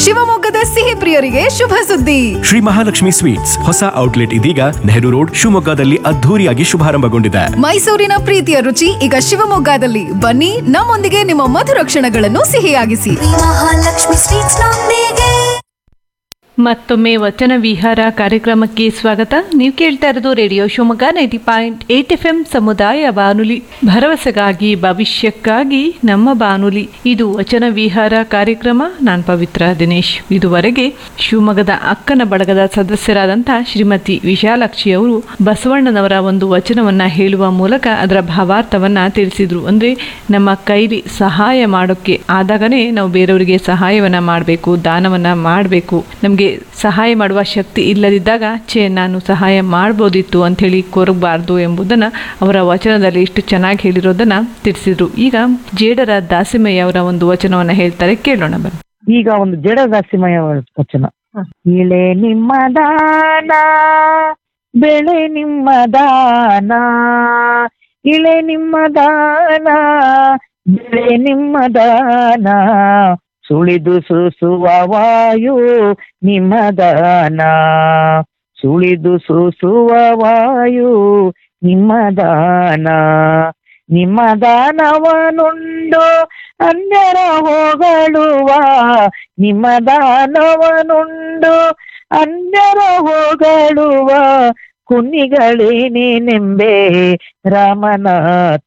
ಶಿವಮೊಗ್ಗದ ಸಿಹಿ ಪ್ರಿಯರಿಗೆ ಶುಭ ಸುದ್ದಿ ಶ್ರೀ ಮಹಾಲಕ್ಷ್ಮಿ ಸ್ವೀಟ್ಸ್ ಹೊಸ ಔಟ್ಲೆಟ್ ಇದೀಗ ನೆಹರು ರೋಡ್ ಶಿವಮೊಗ್ಗದಲ್ಲಿ ಅದ್ಧೂರಿಯಾಗಿ ಶುಭಾರಂಭಗೊಂಡಿದೆ ಮೈಸೂರಿನ ಪ್ರೀತಿಯ ರುಚಿ ಈಗ ಶಿವಮೊಗ್ಗದಲ್ಲಿ ಬನ್ನಿ ನಮ್ಮೊಂದಿಗೆ ನಿಮ್ಮ ಮಧುರ ಕ್ಷಣಗಳನ್ನು ಸಿಹಿಯಾಗಿಸಿ ಮಹಾಲಕ್ಷ್ಮಿ ಸ್ವೀಟ್ಸ್ ನೊಂದಿಗೆ ಮತ್ತೊಮ್ಮೆ ವಚನ ವಿಹಾರ ಕಾರ್ಯಕ್ರಮಕ್ಕೆ ಸ್ವಾಗತ ನೀವು ಕೇಳ್ತಾ ಇರೋದು radio Shivamogga ninety point eight F M ಸಮುದಾಯ ಬಾನುಲಿ ಭರವಸೆಗಾಗಿ ಭವಿಷ್ಯಕ್ಕಾಗಿ ನಮ್ಮ ಬಾನುಲಿ ಇದು ವಚನ ವಿಹಾರ ಕಾರ್ಯಕ್ರಮ ನಾನು ಪವಿತ್ರ ದಿನೇಶ್ ಇದುವರೆಗೆ ಶಿವಮೊಗ್ಗದ ಅಕ್ಕನ ಬಳಗದ ಸದಸ್ಯರಾದಂಥ ಶ್ರೀಮತಿ ವಿಶಾಲಾಕ್ಷಿ ಅವರು ಬಸವಣ್ಣನವರ ಒಂದು ವಚನವನ್ನ ಹೇಳುವ ಮೂಲಕ ಅದರ ಭಾವಾರ್ಥವನ್ನ ತಿಳಿಸಿದ್ರು ಅಂದ್ರೆ ನಮ್ಮ ಕೈಲಿ ಸಹಾಯ ಮಾಡೋಕ್ಕೆ ಆದಾಗನೇ ನಾವು ಬೇರೆಯವರಿಗೆ ಸಹಾಯವನ್ನ ಮಾಡಬೇಕು ದಾನವನ್ನ ಮಾಡಬೇಕು ನಮಗೆ ಸಹಾಯ ಮಾಡುವ ಶಕ್ತಿ ಇಲ್ಲದಿದ್ದಾಗ ಛೇ ನಾನು ಸಹಾಯ ಮಾಡ್ಬೋದಿತ್ತು ಅಂಥೇಳಿ ಕೋರಬಾರ್ದು ಎಂಬುದನ್ನು ಅವರ ವಚನದಲ್ಲಿ ಇಷ್ಟು ಚೆನ್ನಾಗಿ ಹೇಳಿರೋದನ್ನ ತಿಳಿಸಿದ್ರು ಈಗ ಜೇಡರ ದಾಸಿಮಯ್ಯ ಅವರ ಒಂದು ವಚನವನ್ನ ಹೇಳ್ತಾರೆ ಕೇಳೋಣ ಬನ್ನಿ ಈಗ ಒಂದು ಜಡದಾಸಿಮಯ ವಚನ ಇಳೆ ನಿಮ್ಮ ದಾನ ಬೆಳೆ ನಿಮ್ಮ ದಾನ ಇಳೆ ನಿಮ್ಮ ದಾನ ಬೆಳೆ ನಿಮ್ಮ ದಾನ ಸುಳಿದು ಸೂಸುವ ವಾಯು ನಿಮ್ಮ ದಾನ ಸುಳಿದು ಸೂಸುವ ವಾಯು ನಿಮ್ಮ ದಾನ ನಿಮ್ಮ ದಾನವನುಂಡು ಅನ್ಯರ ಹೊಗಳುವ ನಿಮ್ಮ ದಾನವನುಂಡು ಅನ್ಯರ ಹೊಗಳುವ ಕುನ್ನಿಗಳೇನೇನೆಂಬೆ ರಾಮನಾಥ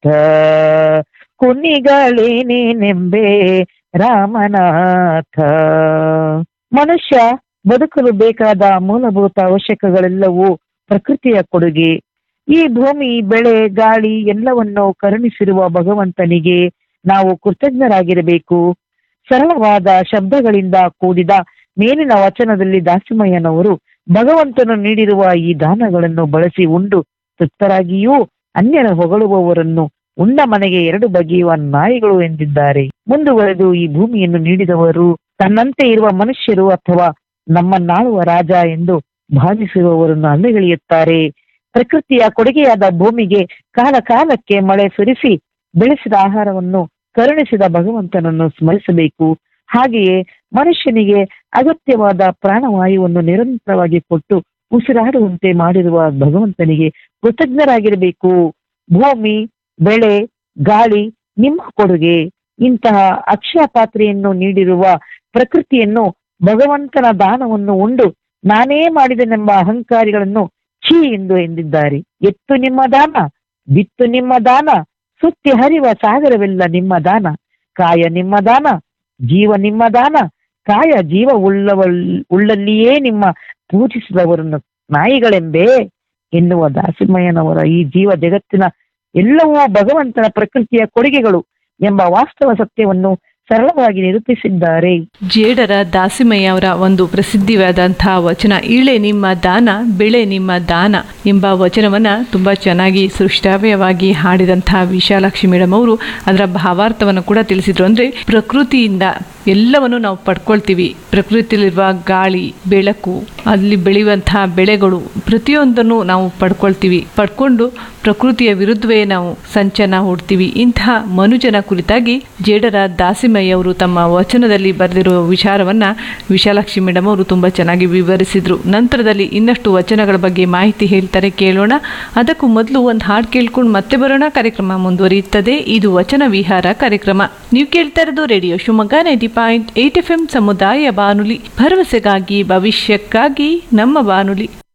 ಕುನ್ನಿಗಳೇನೇನೆಂಬೆ ರಾಮನಾಥ ಮನುಷ್ಯ ಬದುಕಲು ಬೇಕಾದ ಮೂಲಭೂತ ಅವಶ್ಯಕಗಳೆಲ್ಲವೂ ಪ್ರಕೃತಿಯ ಕೊಡುಗೆ ಈ ಭೂಮಿ ಬೆಳೆ ಗಾಳಿ ಎಲ್ಲವನ್ನು ಕರುಣಿಸಿರುವ ಭಗವಂತನಿಗೆ ನಾವು ಕೃತಜ್ಞರಾಗಿರಬೇಕು ಸರಳವಾದ ಶಬ್ದಗಳಿಂದ ಕೂಡಿದ ಮೇಲಿನ ವಚನದಲ್ಲಿ ದಾಸಿಮಯ್ಯನವರು ಭಗವಂತನು ನೀಡಿರುವ ಈ ದಾನಗಳನ್ನು ಬಳಸಿ ಉಂಡು ತೃಪ್ತರಾಗಿಯೂ ಅನ್ಯರ ಹೊಗಳುವವರನ್ನು ಉಂಡ ಮನೆಗೆ ಎರಡು ಬಗೆಯುವ ನಾಯಿಗಳು ಎಂದಿದ್ದಾರೆ ಮುಂದುವರೆದು ಈ ಭೂಮಿಯನ್ನು ನೀಡಿದವರು ತನ್ನಂತೆ ಇರುವ ಮನುಷ್ಯರು ಅಥವಾ ನಮ್ಮನ್ನಾಳುವ ರಾಜ ಎಂದು ಭಾವಿಸುವವರನ್ನು ಅಲ್ಲಗಳೆಯುತ್ತಾರೆ ಪ್ರಕೃತಿಯ ಕೊಡುಗೆಯಾದ ಭೂಮಿಗೆ ಕಾಲ ಕಾಲಕ್ಕೆ ಮಳೆ ಸುರಿಸಿ ಬೆಳೆಸಿದ ಆಹಾರವನ್ನು ಕರುಣಿಸಿದ ಭಗವಂತನನ್ನು ಸ್ಮರಿಸಬೇಕು ಹಾಗೆಯೇ ಮನುಷ್ಯನಿಗೆ ಅಗತ್ಯವಾದ ಪ್ರಾಣವಾಯುವನ್ನು ನಿರಂತರವಾಗಿ ಕೊಟ್ಟು ಉಸಿರಾಡುವಂತೆ ಮಾಡಿರುವ ಭಗವಂತನಿಗೆ ಕೃತಜ್ಞರಾಗಿರಬೇಕು ಭೂಮಿ ಬೆಳೆ ಗಾಳಿ ನಿಮ್ಮ ಕೊಡುಗೆ ಇಂತಹ ಅಕ್ಷಯ ಪಾತ್ರೆಯನ್ನು ನೀಡಿರುವ ಪ್ರಕೃತಿಯನ್ನು ಭಗವಂತನ ದಾನವನ್ನು ಉಂಡು ನಾನೇ ಮಾಡಿದೆನೆಂಬ ಅಹಂಕಾರಿಗಳನ್ನು ಛೀ ಎಂದು ಎಂದಿದ್ದಾರೆ ಎತ್ತು ನಿಮ್ಮ ದಾನ ಬಿತ್ತು ನಿಮ್ಮ ದಾನ ಸುತ್ತಿ ಹರಿವ ಸಾಗರವೆಲ್ಲ ನಿಮ್ಮ ದಾನ ಕಾಯ ನಿಮ್ಮ ದಾನ ಜೀವ ನಿಮ್ಮ ದಾನ ಕಾಯ ಜೀವ ಉಳ್ಳವಲ್ ಉಳ್ಳಲ್ಲಿಯೇ ನಿಮ್ಮ ಪೂಜಿಸಿದವರನ್ನು ನಾಯಿಗಳೆಂಬೇ ಎನ್ನುವ ದಾಸಿಮಯ್ಯನವರ ಈ ಜೀವ ಜಗತ್ತಿನ ಎಲ್ಲವೂ ಭಗವಂತನ ಪ್ರಕೃತಿಯ ಕೊಡುಗೆಗಳು ಎಂಬ ವಾಸ್ತವ ಸತ್ಯವನ್ನು ಸರಳವಾಗಿ ನಿರೂಪಿಸಿದ್ದಾರೆ ಜೇಡರ ದಾಸಿಮಯ್ಯ ಅವರ ಒಂದು ಪ್ರಸಿದ್ಧಿವಾದಂತಹ ವಚನ ಇಳೆ ನಿಮ್ಮ ದಾನ ಬೆಳೆ ನಿಮ್ಮ ದಾನ ಎಂಬ ವಚನವನ್ನ ತುಂಬಾ ಚೆನ್ನಾಗಿ ಸೃಷ್ಟಾವ್ಯವಾಗಿ ಹಾಡಿದಂತಹ ವಿಶಾಲಾಕ್ಷಿ ಮೇಡಮ್ ಅವರು ಅದರ ಭಾವಾರ್ಥವನ್ನು ಕೂಡ ತಿಳಿಸಿದ್ರು ಅಂದ್ರೆ ಪ್ರಕೃತಿಯಿಂದ ಎಲ್ಲವನ್ನು ನಾವು ಪಡ್ಕೊಳ್ತೀವಿ ಪ್ರಕೃತಿಯಲ್ಲಿರುವ ಗಾಳಿ ಬೆಳಕು ಅಲ್ಲಿ ಬೆಳೆಯುವಂತಹ ಬೆಳೆಗಳು ಪ್ರತಿಯೊಂದನ್ನು ನಾವು ಪಡ್ಕೊಳ್ತೀವಿ ಪಡ್ಕೊಂಡು ಪ್ರಕೃತಿಯ ವಿರುದ್ಧವೇ ನಾವು ಸಂಚನ ಹೂಡ್ತೀವಿ ಇಂತಹ ಮನುಜನ ಕುರಿತಾಗಿ ಜೇಡರ ದಾಸಿಮಯ್ಯ ಅವರು ತಮ್ಮ ವಚನದಲ್ಲಿ ಬರೆದಿರುವ ವಿಚಾರವನ್ನ ವಿಶಾಲಾಕ್ಷಿ ಮೇಡಮ್ ಅವರು ತುಂಬಾ ಚೆನ್ನಾಗಿ ವಿವರಿಸಿದ್ರು ನಂತರದಲ್ಲಿ ಇನ್ನಷ್ಟು ವಚನಗಳ ಬಗ್ಗೆ ಮಾಹಿತಿ ಹೇಳ್ತಾರೆ ಕೇಳೋಣ ಅದಕ್ಕೂ ಮೊದಲು ಒಂದು ಹಾಡು ಕೇಳ್ಕೊಂಡು ಮತ್ತೆ ಬರೋಣ ಕಾರ್ಯಕ್ರಮ ಮುಂದುವರಿಯುತ್ತದೆ ಇದು ವಚನ ವಿಹಾರ ಕಾರ್ಯಕ್ರಮ ನೀವು ಕೇಳ್ತಾ ಇರೋದು radio Shivamogga ninety point eight F M ಸಮುದಾಯ ಬಾನುಲಿ ಭರವಸೆಗಾಗಿ ಭವಿಷ್ಯಕ್ಕಾಗಿ ನಮ್ಮ ಬಾನುಲಿ